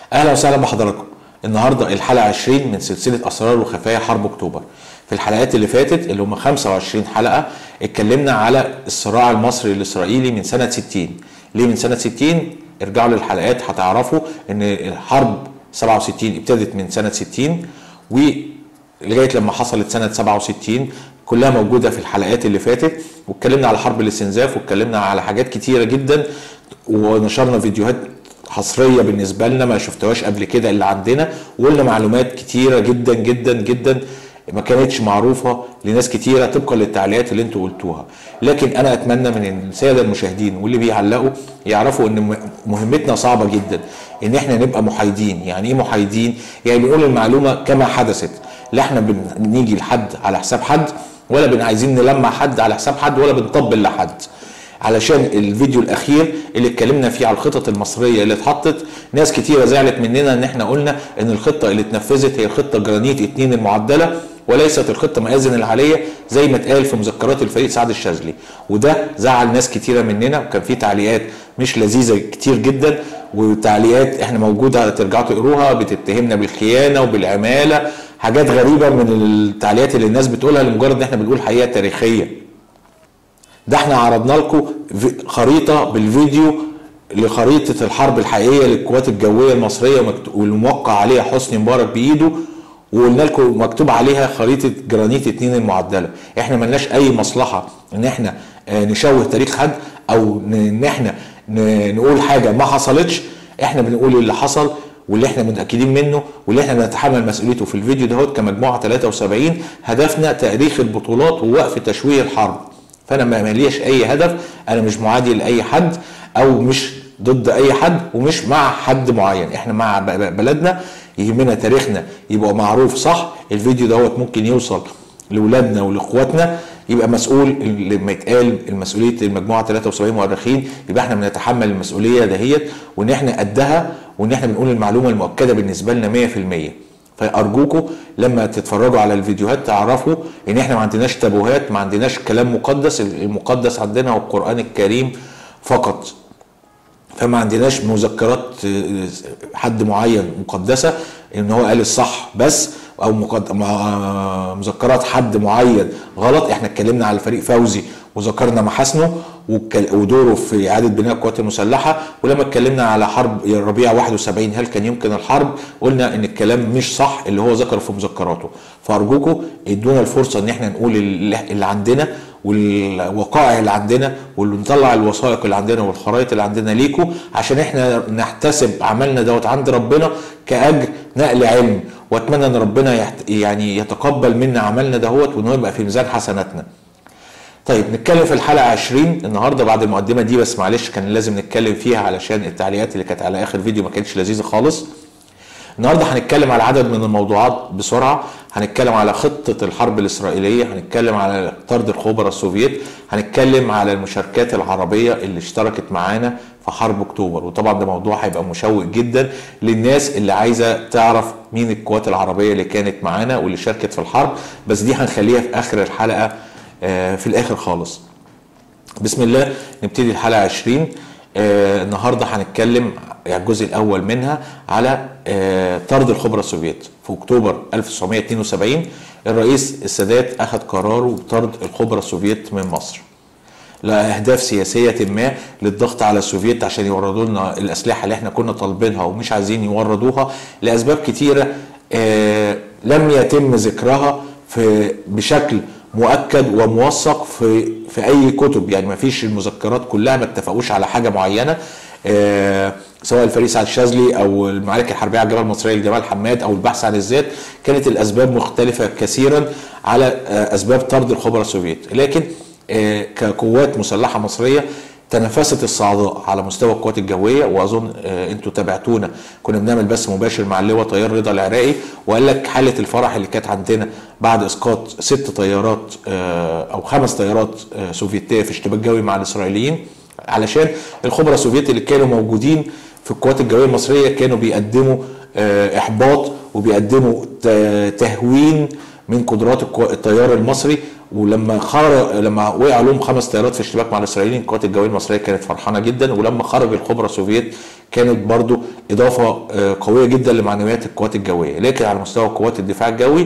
اهلا وسهلا بحضراتكم النهارده الحلقه 20 من سلسله اسرار وخفايا حرب اكتوبر في الحلقات اللي فاتت اللي هم 25 حلقه اتكلمنا على الصراع المصري الاسرائيلي من سنه 60 ليه من سنه 60 ارجعوا للحلقات هتعرفوا ان الحرب 67 ابتدت من سنه 60 ولغايه لما حصلت سنه 67 كلها موجوده في الحلقات اللي فاتت واتكلمنا على حرب الاستنزاف واتكلمنا على حاجات كتيره جدا ونشرنا فيديوهات حصريه بالنسبه لنا ما شفتهاش قبل كده اللي عندنا وقلنا معلومات كتيره جدا جدا جدا ما كانتش معروفه لناس كتيره طبقا للتعليقات اللي انتوا قلتوها لكن انا اتمنى من الساده المشاهدين واللي بيعلقوا يعرفوا ان مهمتنا صعبه جدا ان احنا نبقى محايدين يعني ايه محايدين يعني بنقول المعلومه كما حدثت لا احنا بنيجي لحد على حساب حد ولا بن عايزين نلمع حد على حساب حد ولا بنطبل لحد علشان الفيديو الاخير اللي اتكلمنا فيه على الخطط المصريه اللي اتحطت ناس كتيره زعلت مننا ان احنا قلنا ان الخطه اللي اتنفذت هي الخطه جرانيت 2 المعدله وليست الخطه مآذن العاليه زي ما اتقال في مذكرات الفريق سعد الشاذلي وده زعل ناس كتيره مننا وكان في تعليقات مش لذيذه كتير جدا وتعليقات احنا موجوده ترجعوا تقروها بتتهمنا بالخيانه وبالعماله حاجات غريبه من التعليقات اللي الناس بتقولها لمجرد ان احنا بنقول حقيقه تاريخيه ده احنا عرضنا لكم خريطه بالفيديو لخريطه الحرب الحقيقيه للقوات الجويه المصريه والموقع عليها حسني مبارك بايده وقلنا لكم مكتوب عليها خريطه جرانيت 2 المعدله احنا ملناش اي مصلحه ان احنا نشوه تاريخ حد او ان احنا نقول حاجه ما حصلتش احنا بنقول اللي حصل واللي احنا متاكدين منه واللي احنا بنتحمل مسؤوليته في الفيديو دهوت كمجموعه 73 هدفنا تاريخ البطولات ووقف تشويه الحرب فانا ما ماليش اي هدف انا مش معادي لاي حد او مش ضد اي حد ومش مع حد معين احنا مع بلدنا يهمنا تاريخنا يبقى معروف صح الفيديو دوت ممكن يوصل لاولادنا ولاخواتنا يبقى مسؤول لما يتقال المسؤوليه المجموعه 73 مؤرخين يبقى احنا بنتحمل المسؤوليه دهيت وان احنا قدها وان احنا بنقول المعلومه المؤكده بالنسبه لنا 100% فارجوكم لما تتفرجوا على الفيديوهات تعرفوا ان احنا ما عندناش تابوهات ما عندناش كلام مقدس المقدس عندنا هو القران الكريم فقط فما عندناش مذكرات حد معين مقدسه ان هو قال الصح بس او مذكرات حد معين غلط احنا اتكلمنا على فريق فوزي وذكرنا محاسنه ودوره في اعاده بناء القوات المسلحه ولما اتكلمنا على حرب ربيع 71 هل كان يمكن الحرب قلنا ان الكلام مش صح اللي هو ذكره في مذكراته فارجوكم ادونا الفرصه ان احنا نقول اللي عندنا والوقائع اللي عندنا واللي نطلع الوثائق اللي عندنا والخرائط اللي عندنا ليكم عشان احنا نحتسب عملنا دوت عند ربنا كاجر نقل علم واتمنى ان ربنا يعني يتقبل منا عملنا دهوت وان هو يبقى في ميزان حسناتنا. طيب نتكلم في الحلقه 20 النهارده بعد المقدمه دي بس معلش كان لازم نتكلم فيها علشان التعليقات اللي كانت على اخر فيديو ما كانتش لذيذه خالص. النهارده هنتكلم على عدد من الموضوعات بسرعه هنتكلم على خطه الحرب الاسرائيليه هنتكلم على طرد الخبراء السوفييت هنتكلم على المشاركات العربيه اللي اشتركت معانا في حرب اكتوبر وطبعا ده موضوع هيبقى مشوق جدا للناس اللي عايزه تعرف مين القوات العربيه اللي كانت معانا واللي شاركت في الحرب بس دي هنخليها في اخر الحلقه في الاخر خالص بسم الله نبتدي الحلقه 20 آه النهارده هنتكلم يعني الجزء الاول منها على آه طرد الخبراء السوفييت في اكتوبر 1972 الرئيس السادات اخذ قراره بطرد الخبراء السوفييت من مصر لاهداف سياسيه ما للضغط على السوفييت عشان يوردوا لنا الاسلحه اللي احنا كنا طالبينها ومش عايزين يوردوها لاسباب كتيره آه لم يتم ذكرها في بشكل مؤكد وموثق في في اي كتب يعني ما فيش المذكرات كلها ما اتفقوش على حاجه معينه آه سواء الفريق سعد الشاذلي او المعارك الحربيه على الجبهه المصريه لجمال حماد او البحث عن الذات كانت الاسباب مختلفه كثيرا على آه اسباب طرد الخبراء السوفييت لكن آه كقوات مسلحه مصريه تنافست الصعداء على مستوى القوات الجويه واظن انتوا تابعتونا كنا بنعمل بث مباشر مع اللواء طيار رضا العراقي وقال لك حاله الفرح اللي كانت عندنا بعد اسقاط ست طيارات او خمس طيارات سوفيتيه في اشتباك جوي مع الاسرائيليين علشان الخبراء السوفيت اللي كانوا موجودين في القوات الجويه المصريه كانوا بيقدموا احباط وبيقدموا تهوين من قدرات الكو- الطيار المصري ولما خرج لما وقع لهم خمس طيارات في اشتباك مع الاسرائيليين القوات الجويه المصريه كانت فرحانه جدا ولما خرج الخبراء السوفيت كانت برضو اضافه آه، قويه جدا لمعنويات القوات الجويه لكن على مستوى قوات الدفاع الجوي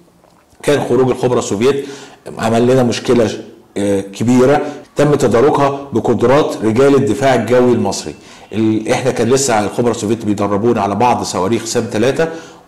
كان خروج الخبراء السوفيت عمل لنا مشكله آه، كبيره تم تداركها بقدرات رجال الدفاع الجوي المصري ال- احنا كان لسه الخبراء السوفيت بيدربونا على بعض صواريخ سام ثلاثة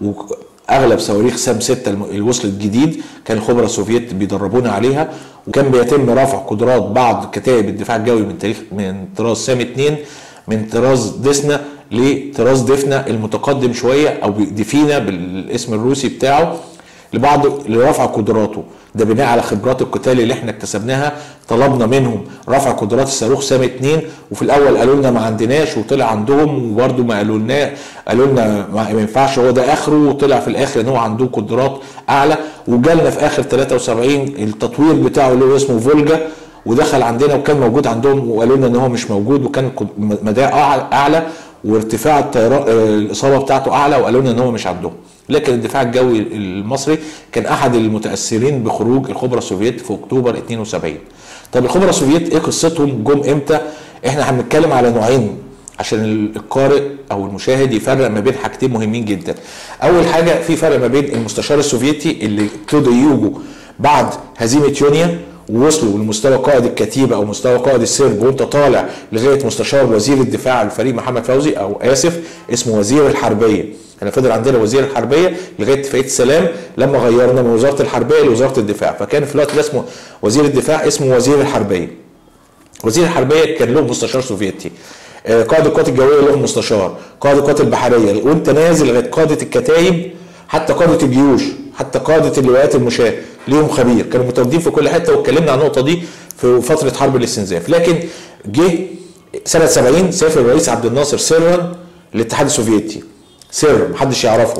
واغلب صواريخ سام 6 الم- اللي وصلت جديد كان الخبراء السوفيت بيدربونا عليها وكان بيتم رفع قدرات بعض كتائب الدفاع الجوي من تاريخ من طراز سام 2 من طراز ديسنا لطراز دفنا المتقدم شويه او ديفينا بالاسم الروسي بتاعه لبعض لرفع قدراته ده بناء على خبرات القتال اللي احنا اكتسبناها طلبنا منهم رفع قدرات الصاروخ سام 2 وفي الاول قالوا لنا ما عندناش وطلع عندهم وبرده ما قالوا لنا قالوا لنا ما ما ينفعش هو ده اخره وطلع في الاخر ان هو عنده قدرات اعلى وجالنا في اخر 73 التطوير بتاعه اللي هو اسمه فولجا ودخل عندنا وكان موجود عندهم وقالوا لنا ان هو مش موجود وكان مداه أعلى- اعلى وارتفاع الطيران آه، الاصابه بتاعته اعلى وقالوا لنا ان هو مش عندهم لكن الدفاع الجوي المصري كان احد المتاثرين بخروج الخبراء السوفيت في اكتوبر 72 طب الخبراء السوفيت ايه قصتهم جم امتى احنا هنتكلم على نوعين عشان القارئ او المشاهد يفرق ما بين حاجتين مهمين جدا اول حاجه في فرق ما بين المستشار السوفيتي اللي ابتدوا يجوا بعد هزيمه يونيا ووصلوا لمستوى قائد الكتيبه او مستوى قائد السرب وانت طالع لغايه مستشار وزير الدفاع الفريق محمد فوزي او اسف اسمه وزير الحربيه احنا فضل عندنا وزير الحربيه لغايه اتفاقيه السلام لما غيرنا من وزاره الحربيه لوزاره الدفاع فكان في الوقت ده اسمه وزير الدفاع اسمه وزير الحربيه وزير الحربيه كان له مستشار سوفيتي آه، قائد القوات الجويه له مستشار قائد القوات البحريه وانت نازل لغايه قاده الكتايب حتى قاده الجيوش حتى قاده اللواءات المشاة ليهم خبير كانوا متواجدين في كل حته واتكلمنا عن النقطه دي في فتره حرب الاستنزاف لكن جه سنه 70 سافر الرئيس عبد الناصر سرا للاتحاد السوفيتي سر محدش يعرفه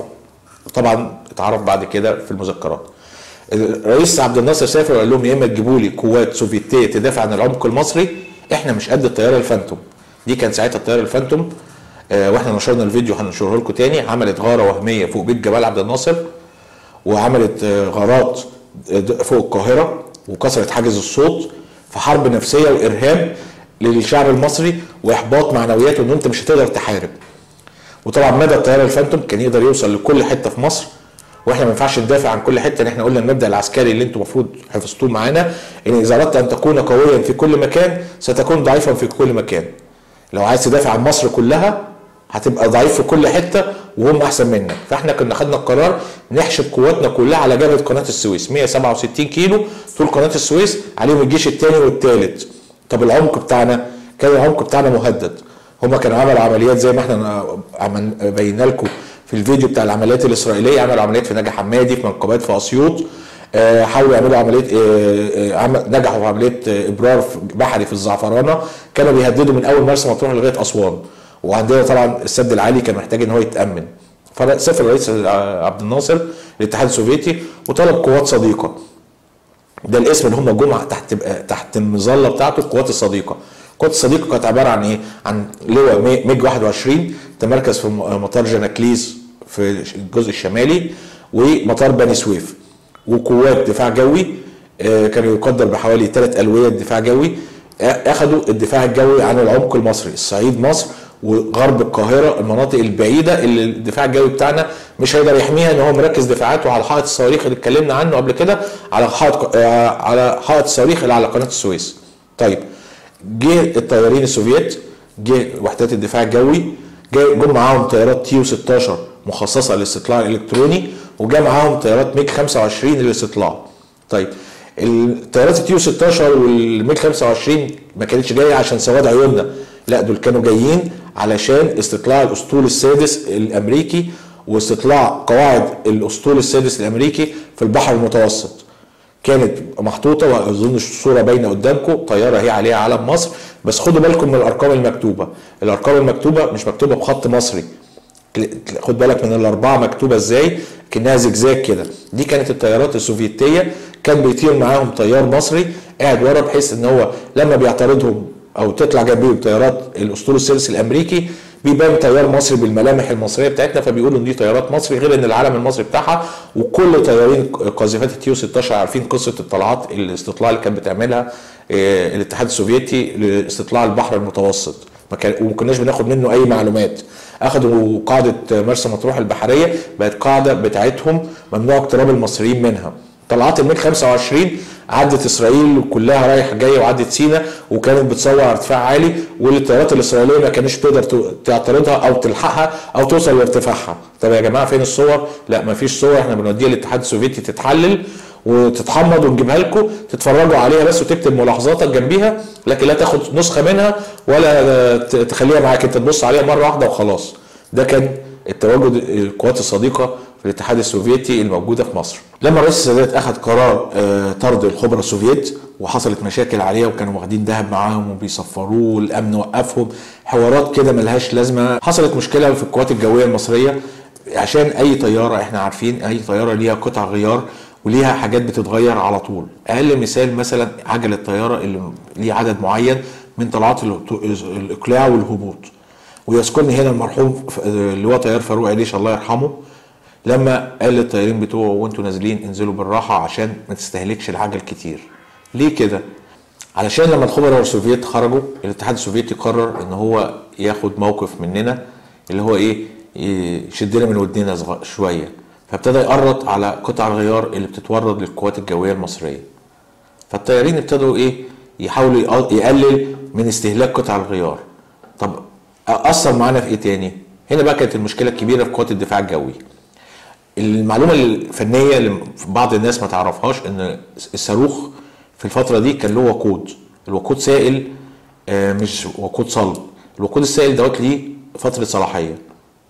طبعا اتعرف بعد كده في المذكرات الرئيس عبد الناصر سافر وقال لهم يا اما تجيبوا لي قوات سوفيتيه تدافع عن العمق المصري احنا مش قد الطياره الفانتوم دي كان ساعتها الطياره الفانتوم آه واحنا نشرنا الفيديو هننشره لكم تاني عملت غاره وهميه فوق بيت جبال عبد الناصر وعملت آه غارات آه، فوق القاهره وكسرت حاجز الصوت في حرب نفسيه وارهاب للشعب المصري واحباط معنوياته ان انت مش هتقدر تحارب وطبعا مدى الطياره الفانتوم كان يقدر يوصل لكل حته في مصر واحنا ما ينفعش ندافع عن كل حته ان احنا قلنا المبدا العسكري اللي انتم المفروض حفظتوه معانا ان اذا اردت ان تكون قويا في كل مكان ستكون ضعيفا في كل مكان لو عايز تدافع عن مصر كلها هتبقى ضعيف في كل حته وهم احسن منك فاحنا كنا خدنا القرار نحشد قواتنا كلها على جبهه قناه السويس 167 كيلو طول قناه السويس عليهم الجيش الثاني والثالث طب العمق بتاعنا كان العمق بتاعنا مهدد هما كانوا عملوا عمليات زي ما احنا عمل بينا لكم في الفيديو بتاع العمليات الاسرائيليه عملوا عمليات في نجا حمادي في منقبات في اسيوط آه، حاولوا يعملوا عمليه آه، آه، عمل- نجحوا في عمليه آه، ابرار في- بحري في الزعفرانه كانوا بيهددوا من اول مرسى مطروح لغايه اسوان وعندنا طبعا السد العالي كان محتاج ان هو يتامن فسافر الرئيس عبد الناصر الاتحاد السوفيتي وطلب قوات صديقه ده الاسم اللي هم جم تحت تحت المظله بتاعته القوات الصديقه القوات الصديقه كانت عباره عن ايه عن لواء مي- ميج 21 تمركز في م- مطار جناكليز في الجزء الشمالي ومطار بني سويف وقوات دفاع جوي آه، كانوا يقدر بحوالي ثلاث الويه دفاع جوي آه، اخذوا الدفاع الجوي عن العمق المصري الصعيد مصر وغرب القاهره المناطق البعيده اللي الدفاع الجوي بتاعنا مش هيقدر يحميها ان هو مركز دفاعاته على حائط الصواريخ اللي اتكلمنا عنه قبل كده على حائط آه، على حائط الصواريخ اللي على قناه السويس. طيب جه الطيارين السوفيت جه وحدات الدفاع الجوي جه جم معاهم طيارات تيو 16 مخصصه للاستطلاع الالكتروني وجا معاهم طيارات ميج 25 للاستطلاع. طيب الطيارات التيو 16 والميج 25 ما كانتش جايه عشان سواد عيوننا لا دول كانوا جايين علشان استطلاع الاسطول السادس الامريكي واستطلاع قواعد الاسطول السادس الامريكي في البحر المتوسط كانت محطوطه واظن الصوره باينه قدامكم طياره هي عليها علم مصر بس خدوا بالكم من الارقام المكتوبه الارقام المكتوبه مش مكتوبه بخط مصري خد بالك من الاربعه مكتوبه ازاي كانها زجزاج كده دي كانت الطيارات السوفيتيه كان بيطير معاهم طيار مصري قاعد ورا بحيث ان هو لما بيعترضهم او تطلع جنبيهم طيارات الاسطول السادس الامريكي بيبان طيار مصري بالملامح المصريه بتاعتنا فبيقولوا ان دي طيارات مصري غير ان العلم المصري بتاعها وكل طيارين قاذفات التيو 16 عارفين قصه الطلعات الاستطلاع اللي كانت بتعملها آه، الاتحاد السوفيتي لاستطلاع البحر المتوسط ما كان وما كناش بناخد منه اي معلومات اخذوا قاعده مرسى مطروح البحريه بقت قاعده بتاعتهم ممنوع اقتراب المصريين منها طلعات الميج 25 عدت اسرائيل كلها رايحه جايه وعدت سينا وكانت بتصور على ارتفاع عالي والطيارات الاسرائيليه ما كانتش تقدر تعترضها او تلحقها او توصل لارتفاعها طب يا جماعه فين الصور لا ما فيش صور احنا بنوديها للاتحاد السوفيتي تتحلل وتتحمض ونجيبها لكم تتفرجوا عليها بس وتكتب ملاحظاتك جنبيها لكن لا تاخد نسخه منها ولا تخليها معاك انت تبص عليها مره واحده وخلاص ده كان التواجد القوات الصديقه في الاتحاد السوفيتي الموجوده في مصر. لما الرئيس السادات اخذ قرار آه، طرد الخبراء السوفيت وحصلت مشاكل عليه وكانوا واخدين ذهب معاهم وبيصفروه والامن وقفهم حوارات كده ملهاش لازمه حصلت مشكله في القوات الجويه المصريه عشان اي طياره احنا عارفين اي طياره ليها قطع غيار وليها حاجات بتتغير على طول اقل مثال مثلا عجل الطياره اللي ليه عدد معين من طلعات الاقلاع والهبوط ويذكرني هنا المرحوم اللي هو طيار فاروق عليش الله يرحمه لما قال للطيارين بتوعه وانتوا نازلين انزلوا بالراحه عشان ما تستهلكش العجل كتير ليه كده علشان لما الخبراء السوفيت خرجوا الاتحاد السوفيتي قرر ان هو ياخد موقف مننا اللي هو ايه يشدنا من ودننا شويه فابتدى يقرط على قطع الغيار اللي بتتورد للقوات الجويه المصريه فالطيارين ابتدوا ايه يحاولوا يقلل من استهلاك قطع الغيار طب اثر معانا في ايه تاني هنا بقى كانت المشكله الكبيره في قوات الدفاع الجوي المعلومه الفنيه اللي بعض الناس ما تعرفهاش ان الصاروخ في الفتره دي كان له وقود الوقود سائل آه، مش وقود صلب الوقود السائل دوت ليه فتره صلاحيه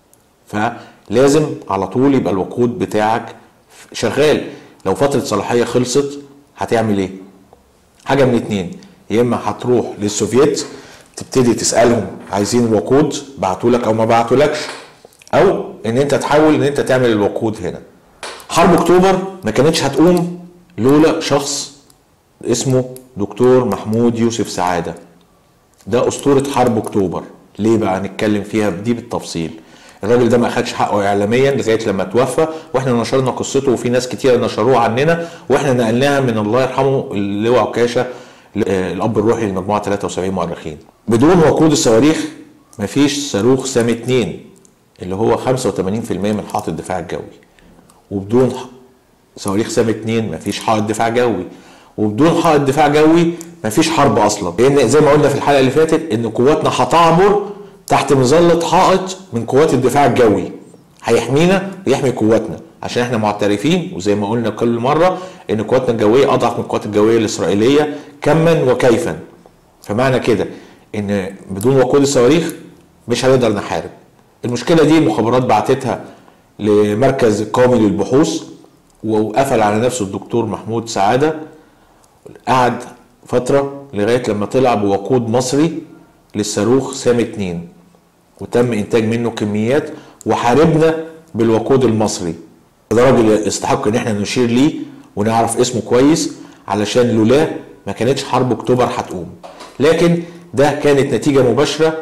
فلازم على طول يبقى الوقود بتاعك شغال لو فتره صلاحيه خلصت هتعمل ايه حاجه من اتنين يا اما هتروح للسوفييت تبتدي تسالهم عايزين الوقود بعتوا لك او ما بعتولكش او ان انت تحاول ان انت تعمل الوقود هنا حرب اكتوبر ما كانتش هتقوم لولا شخص اسمه دكتور محمود يوسف سعاده ده اسطوره حرب اكتوبر ليه بقى نتكلم فيها دي بالتفصيل الراجل ده ما اخدش حقه اعلاميا لغايه لما توفى واحنا نشرنا قصته وفي ناس كتير نشروها عننا واحنا نقلناها من الله يرحمه اللواء عكاشه الاب الروحي لمجموعه 73 مؤرخين بدون وقود الصواريخ مفيش صاروخ سام 2 اللي هو 85% من حائط الدفاع الجوي وبدون صواريخ سام 2 مفيش حائط دفاع جوي وبدون حائط دفاع جوي مفيش حرب اصلا لان زي ما قلنا في الحلقه اللي فاتت ان قواتنا هتعبر تحت مظله حائط من قوات الدفاع الجوي هيحمينا ويحمي قواتنا عشان احنا معترفين وزي ما قلنا كل مره ان قواتنا الجويه اضعف من القوات الجويه الاسرائيليه كما وكيفا فمعنى كده ان بدون وقود الصواريخ مش هنقدر نحارب المشكله دي المخابرات بعتتها لمركز قومي للبحوث وقفل على نفسه الدكتور محمود سعاده قعد فتره لغايه لما طلع بوقود مصري للصاروخ سام 2 وتم انتاج منه كميات وحاربنا بالوقود المصري ده راجل يستحق ان احنا نشير ليه ونعرف اسمه كويس علشان لولاه ما كانتش حرب اكتوبر هتقوم لكن ده كانت نتيجه مباشره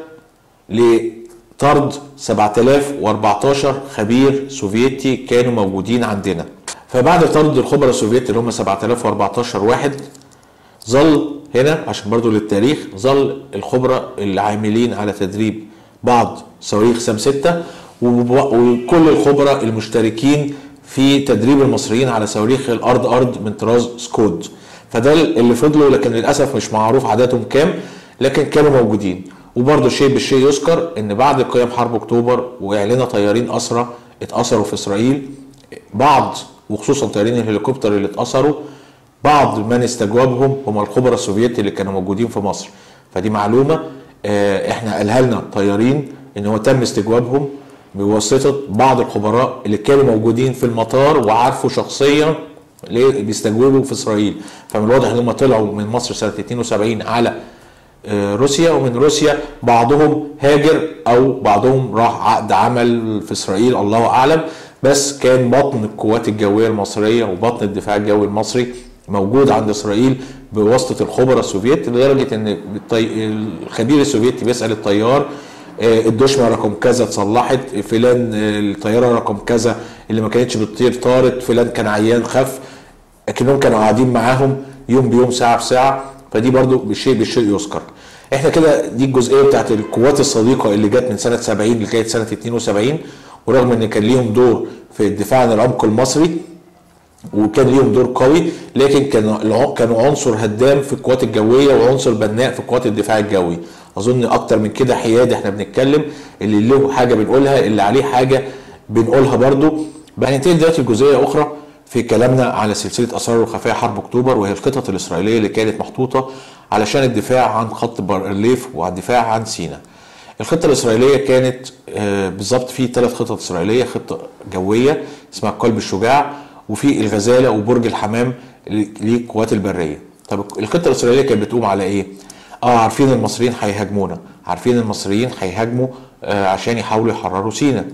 لطرد 7014 خبير سوفيتي كانوا موجودين عندنا فبعد طرد الخبراء السوفيتي اللي هم 7014 واحد ظل هنا عشان برضو للتاريخ ظل الخبراء العاملين على تدريب بعض صواريخ سام 6 وكل الخبراء المشتركين في تدريب المصريين على صواريخ الارض ارض من طراز سكود فده اللي فضلوا لكن للاسف مش معروف عددهم كام لكن كانوا موجودين وبرضه شيء بالشيء يذكر ان بعد قيام حرب اكتوبر واعلان طيارين اسرى اتاثروا في اسرائيل بعض وخصوصا طيارين الهليكوبتر اللي اتاثروا بعض من استجوابهم هم الخبراء السوفيتي اللي كانوا موجودين في مصر فدي معلومه آه، احنا قالها لنا طيارين ان هو تم استجوابهم بواسطه بعض الخبراء اللي كانوا موجودين في المطار وعارفوا شخصيا ليه بيستجوبوا في اسرائيل فمن الواضح ان هم طلعوا من مصر سنه 72 على آه، روسيا ومن روسيا بعضهم هاجر او بعضهم راح عقد عمل في اسرائيل الله اعلم بس كان بطن القوات الجويه المصريه وبطن الدفاع الجوي المصري موجود عند اسرائيل بواسطه الخبراء السوفيت لدرجه ان الخبير السوفيتي بيسال الطيار آه، الدشمه رقم كذا اتصلحت فلان آه، الطياره رقم كذا اللي ما كانتش بتطير طارت فلان كان عيان خف اكنهم كانوا قاعدين معاهم يوم بيوم ساعه بساعه فدي برضو بالشيء بالشيء يذكر احنا كده دي الجزئيه بتاعت القوات الصديقه اللي جت من سنه 70 لغايه سنه 72 ورغم ان كان ليهم دور في الدفاع عن العمق المصري وكان ليهم دور قوي لكن كانوا كانوا عنصر هدام في القوات الجويه وعنصر بناء في قوات الدفاع الجوي اظن اكتر من كده حياد احنا بنتكلم اللي له حاجه بنقولها اللي عليه حاجه بنقولها برضو هننتقل دلوقتي لجزئيه اخرى في كلامنا على سلسله اسرار وخفايا حرب اكتوبر وهي الخطط الاسرائيليه اللي كانت محطوطه علشان الدفاع عن خط بارليف وعن الدفاع عن سيناء. الخطه الاسرائيليه كانت آه، بالظبط في ثلاث خطط اسرائيليه خطه جويه اسمها القلب الشجاع وفي الغزاله وبرج الحمام للقوات البريه. طب الخطه الاسرائيليه كانت بتقوم على ايه؟ اه عارفين المصريين هيهاجمونا، عارفين المصريين هيهاجموا آه عشان يحاولوا يحرروا سيناء.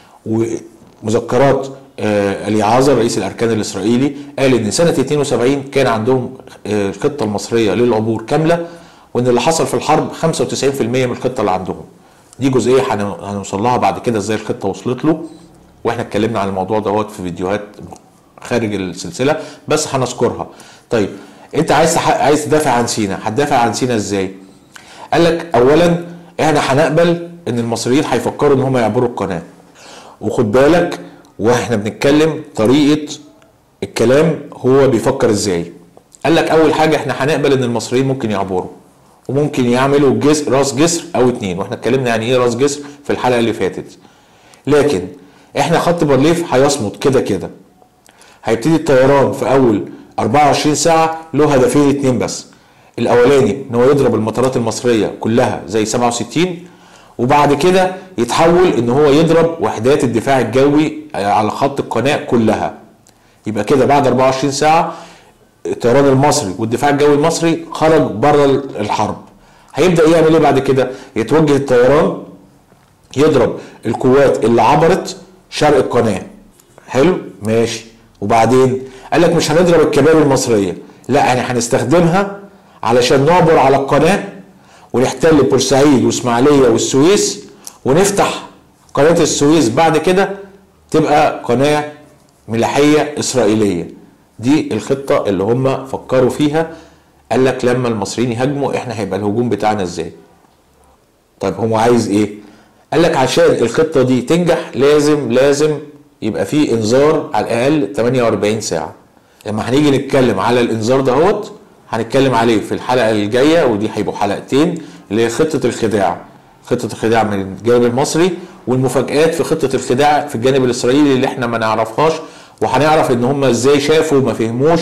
ومذكرات آه اليعازر رئيس الاركان الاسرائيلي قال ان سنه 72 كان عندهم آه الخطه المصريه للعبور كامله وان اللي حصل في الحرب 95% من الخطه اللي عندهم. دي جزئيه هنوصل لها بعد كده ازاي الخطه وصلت له واحنا اتكلمنا عن الموضوع دوت في فيديوهات خارج السلسله بس هنذكرها. طيب انت عايز عايز تدافع عن سينا هتدافع عن سينا ازاي؟ قال لك اولا احنا هنقبل ان المصريين هيفكروا ان هم يعبروا القناه. وخد بالك واحنا بنتكلم طريقه الكلام هو بيفكر ازاي قال لك اول حاجه احنا هنقبل ان المصريين ممكن يعبروا وممكن يعملوا جسر راس جسر او اتنين واحنا اتكلمنا يعني ايه راس جسر في الحلقه اللي فاتت لكن احنا خط بارليف هيصمد كده كده هيبتدي الطيران في اول 24 ساعه له هدفين اتنين بس الاولاني ان هو يضرب المطارات المصريه كلها زي 67 وبعد كده يتحول ان هو يضرب وحدات الدفاع الجوي على خط القناه كلها يبقى كده بعد 24 ساعه الطيران المصري والدفاع الجوي المصري خرج بره الحرب هيبدا يعمل ايه بعد كده يتوجه الطيران يضرب القوات اللي عبرت شرق القناه حلو ماشي وبعدين قال لك مش هنضرب الكباري المصريه لا يعني هنستخدمها علشان نعبر على القناه ونحتل بورسعيد واسماعيليه والسويس ونفتح قناه السويس بعد كده تبقى قناه ملاحيه اسرائيليه دي الخطه اللي هم فكروا فيها قال لك لما المصريين يهاجموا احنا هيبقى الهجوم بتاعنا ازاي طيب هو عايز ايه قال لك عشان الخطه دي تنجح لازم لازم يبقى في انذار على الاقل 48 ساعه لما هنيجي نتكلم على الانذار دهوت هنتكلم عليه في الحلقه الجايه ودي هيبقوا حلقتين اللي هي خطه الخداع خطه الخداع من الجانب المصري والمفاجآت في خطه الخداع في الجانب الاسرائيلي اللي احنا ما نعرفهاش وهنعرف ان هم ازاي شافوا ما فهموش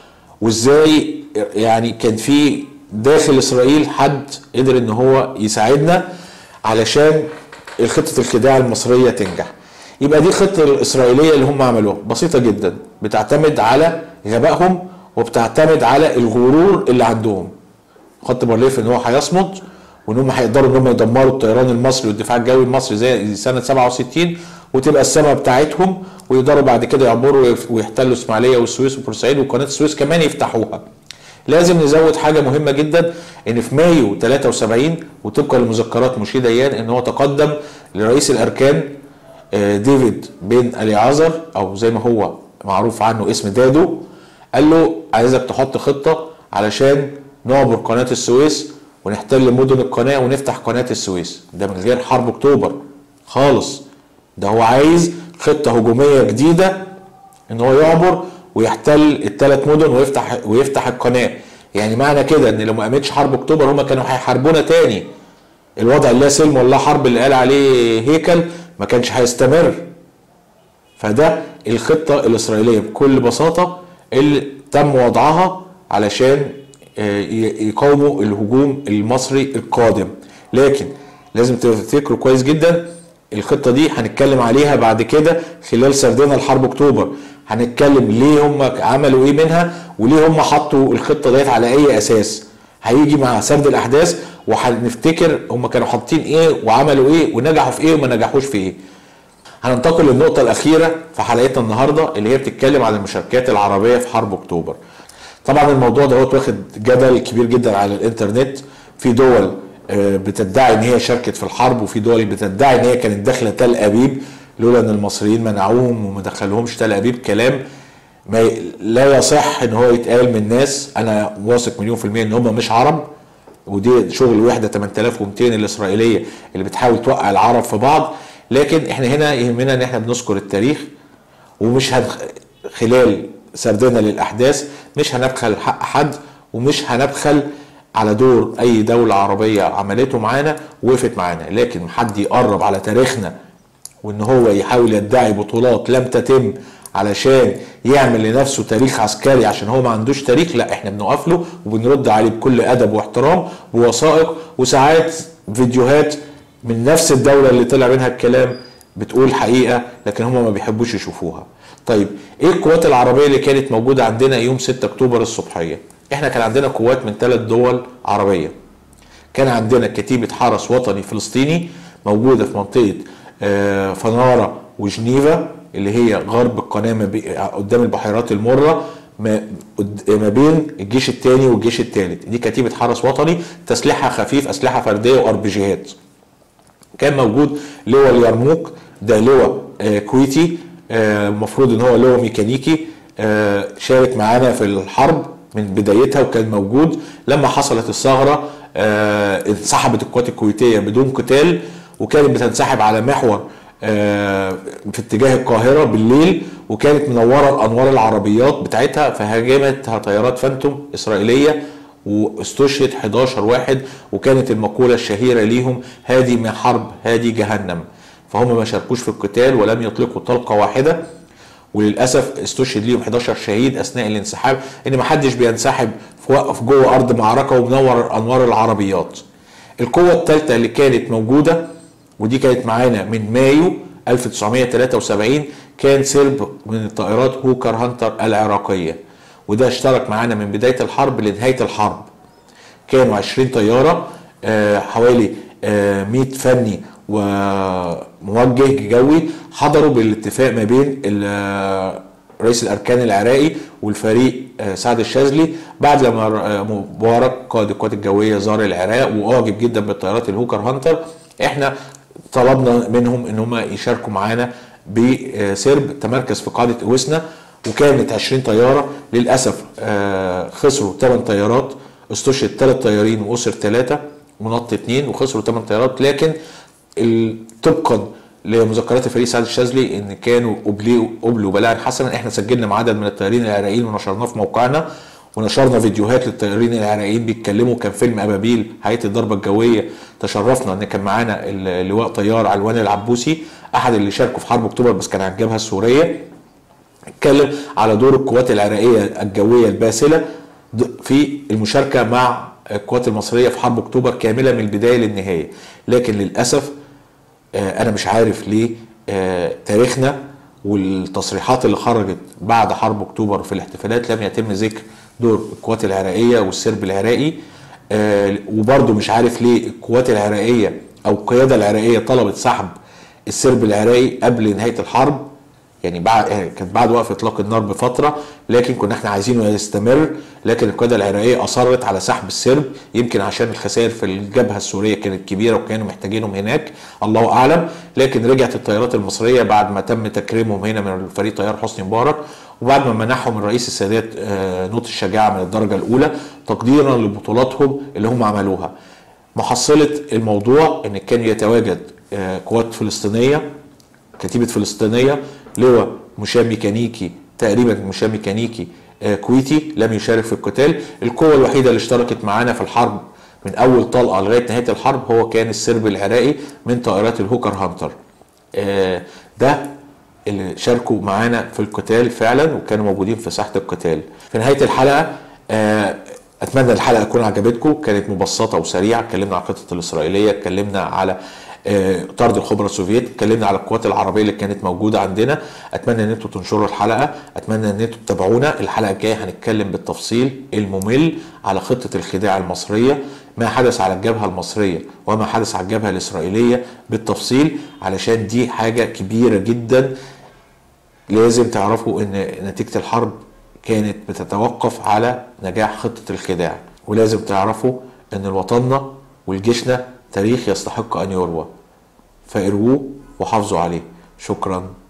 وازاي يعني كان في داخل اسرائيل حد قدر ان هو يساعدنا علشان خطه الخداع المصريه تنجح يبقى دي الخطه الاسرائيليه اللي هم عملوها بسيطه جدا بتعتمد على غبائهم وبتعتمد على الغرور اللي عندهم خط بارليف ان هو هيصمد وان هم هيقدروا ان هم يدمروا الطيران المصري والدفاع الجوي المصري زي سنه 67 وتبقى السماء بتاعتهم ويقدروا بعد كده يعبروا ويحتلوا اسماعيليه والسويس وبورسعيد وقناه السويس كمان يفتحوها. لازم نزود حاجه مهمه جدا ان في مايو 73 وطبقا لمذكرات مشي ديان ان هو تقدم لرئيس الاركان ديفيد بن اليعازر او زي ما هو معروف عنه اسم دادو قال له عايزك تحط خطه علشان نعبر قناه السويس ونحتل مدن القناه ونفتح قناه السويس ده من غير حرب اكتوبر خالص ده هو عايز خطه هجوميه جديده ان هو يعبر ويحتل الثلاث مدن ويفتح ويفتح القناه يعني معنى كده ان لو ما قامتش حرب اكتوبر هم كانوا هيحاربونا تاني الوضع اللي لا سلم ولا حرب اللي قال عليه هيكل ما كانش هيستمر فده الخطه الاسرائيليه بكل بساطه اللي تم وضعها علشان يقاوموا الهجوم المصري القادم لكن لازم تفتكروا كويس جدا الخطة دي هنتكلم عليها بعد كده خلال سردنا الحرب اكتوبر هنتكلم ليه هم عملوا ايه منها وليه هم حطوا الخطة ديت على اي اساس هيجي مع سرد الاحداث وهنفتكر هم كانوا حاطين ايه وعملوا ايه ونجحوا في ايه وما نجحوش في ايه هننتقل للنقطة الأخيرة في حلقتنا النهاردة اللي هي بتتكلم عن المشاركات العربية في حرب أكتوبر. طبعا الموضوع ده واخد جدل كبير جدا على الإنترنت في دول آه، بتدعي ان هي شاركت في الحرب وفي دول بتدعي ان هي كانت داخله تل ابيب لولا ان المصريين منعوهم وما دخلهمش تل ابيب كلام ما ي- لا يصح ان هو يتقال من ناس انا واثق مليون في الميه ان هم مش عرب ودي شغل وحده 8200 الاسرائيليه اللي بتحاول توقع العرب في بعض لكن احنا هنا يهمنا ان احنا بنذكر التاريخ ومش هنخ... خلال سردنا للاحداث مش هنبخل حق حد ومش هنبخل على دور اي دوله عربيه عملته معانا وقفت معانا لكن حد يقرب على تاريخنا وان هو يحاول يدعي بطولات لم تتم علشان يعمل لنفسه تاريخ عسكري عشان هو ما عندوش تاريخ لا احنا بنقف له وبنرد عليه بكل ادب واحترام بوثائق وساعات فيديوهات من نفس الدوله اللي طلع منها الكلام بتقول حقيقه لكن هم ما بيحبوش يشوفوها. طيب ايه القوات العربيه اللي كانت موجوده عندنا يوم 6 اكتوبر الصبحيه؟ احنا كان عندنا قوات من ثلاث دول عربيه. كان عندنا كتيبة حرس وطني فلسطيني موجودة في منطقة آه، فنارة وجنيفا اللي هي غرب القناة ما بي- قدام البحيرات المرة ما قد- ما بين الجيش الثاني والجيش الثالث دي كتيبة حرس وطني تسليحها خفيف أسلحة فردية وأربجيهات كان موجود لواء اليرموك ده لواء آه، كويتي آه، المفروض ان هو لواء ميكانيكي آه، شارك معانا في الحرب من بدايتها وكان موجود لما حصلت الثغره آه، انسحبت القوات الكويتيه بدون قتال وكانت بتنسحب على محور آه، في اتجاه القاهره بالليل وكانت منوره الانوار العربيات بتاعتها فهاجمتها طيارات فانتوم اسرائيليه واستشهد 11 واحد وكانت المقولة الشهيرة ليهم هذه من حرب هذه جهنم فهم ما شاركوش في القتال ولم يطلقوا طلقة واحدة وللاسف استشهد ليهم 11 شهيد اثناء الانسحاب ان ما حدش بينسحب في وقف جوه ارض معركه ومنور انوار العربيات القوه الثالثه اللي كانت موجوده ودي كانت معانا من مايو 1973 كان سرب من الطائرات هوكر هانتر العراقيه وده اشترك معانا من بدايه الحرب لنهايه الحرب كانوا 20 طياره آه، حوالي آه، 100 فني وموجه جوي حضروا بالاتفاق ما بين ال- رئيس الاركان العراقي والفريق آه، سعد الشاذلي بعد لما آه، مبارك قائد القوات الجويه زار العراق واعجب جدا بالطيارات الهوكر هانتر احنا طلبنا منهم ان هم يشاركوا معانا بسرب تمركز في قاعده اوسنا وكانت 20 طياره للاسف آه، خسروا 8 طيارات استشهد 3 طيارين واسر 3 ونط 2 وخسروا 8 طيارات لكن ال- طبقا لمذكرات الفريق سعد الشاذلي ان كانوا قبلوا قبلوا بلاء حسنا احنا سجلنا مع عدد من الطيارين العراقيين ونشرناه في موقعنا ونشرنا فيديوهات للطيارين العراقيين بيتكلموا كان فيلم ابابيل هيئه الضربه الجويه تشرفنا ان كان معانا اللواء طيار علوان العبوسي احد اللي شاركوا في حرب اكتوبر بس كان على الجبهه السوريه اتكلم على دور القوات العراقيه الجويه الباسله ض- في المشاركه مع القوات المصريه في حرب اكتوبر كامله من البدايه للنهايه لكن للاسف آه، انا مش عارف ليه آه، تاريخنا والتصريحات اللي خرجت بعد حرب اكتوبر في الاحتفالات لم يتم ذكر دور القوات العراقيه والسرب العراقي آه، وبرضه مش عارف ليه القوات العراقيه او القياده العراقيه طلبت سحب السرب العراقي قبل نهايه الحرب يعني بعد كانت بعد وقف اطلاق النار بفتره لكن كنا احنا عايزينه يستمر لكن القياده العراقيه اصرت على سحب السرب يمكن عشان الخسائر في الجبهه السوريه كانت كبيره وكانوا محتاجينهم هناك الله اعلم لكن رجعت الطيارات المصريه بعد ما تم تكريمهم هنا من الفريق طيار حسني مبارك وبعد ما منحهم الرئيس السادات آه، نوت الشجاعه من الدرجه الاولى تقديرا لبطولاتهم اللي هم عملوها محصله الموضوع ان كان يتواجد آه، قوات فلسطينيه كتيبة فلسطينية لواء مشاة ميكانيكي تقريبا مشاة ميكانيكي آه، كويتي لم يشارك في القتال القوة الوحيدة اللي اشتركت معانا في الحرب من أول طلقة لغاية نهاية الحرب هو كان السرب العراقي من طائرات الهوكر هانتر آه، ده اللي شاركوا معانا في القتال فعلا وكانوا موجودين في ساحة القتال في نهاية الحلقة آه، اتمنى الحلقه تكون عجبتكم كانت مبسطه وسريعه اتكلمنا على الخطط الاسرائيليه اتكلمنا على آه، طرد الخبراء السوفيت اتكلمنا على القوات العربيه اللي كانت موجوده عندنا اتمنى ان انتم تنشروا الحلقه اتمنى ان انتم تتابعونا الحلقه الجايه هنتكلم بالتفصيل الممل على خطه الخداع المصريه ما حدث على الجبهه المصريه وما حدث على الجبهه الاسرائيليه بالتفصيل علشان دي حاجه كبيره جدا لازم تعرفوا ان نتيجه الحرب كانت بتتوقف على نجاح خطه الخداع ولازم تعرفوا ان وطننا ولجيشنا تاريخ يستحق أن يروى فاروه وحافظوا عليه شكرا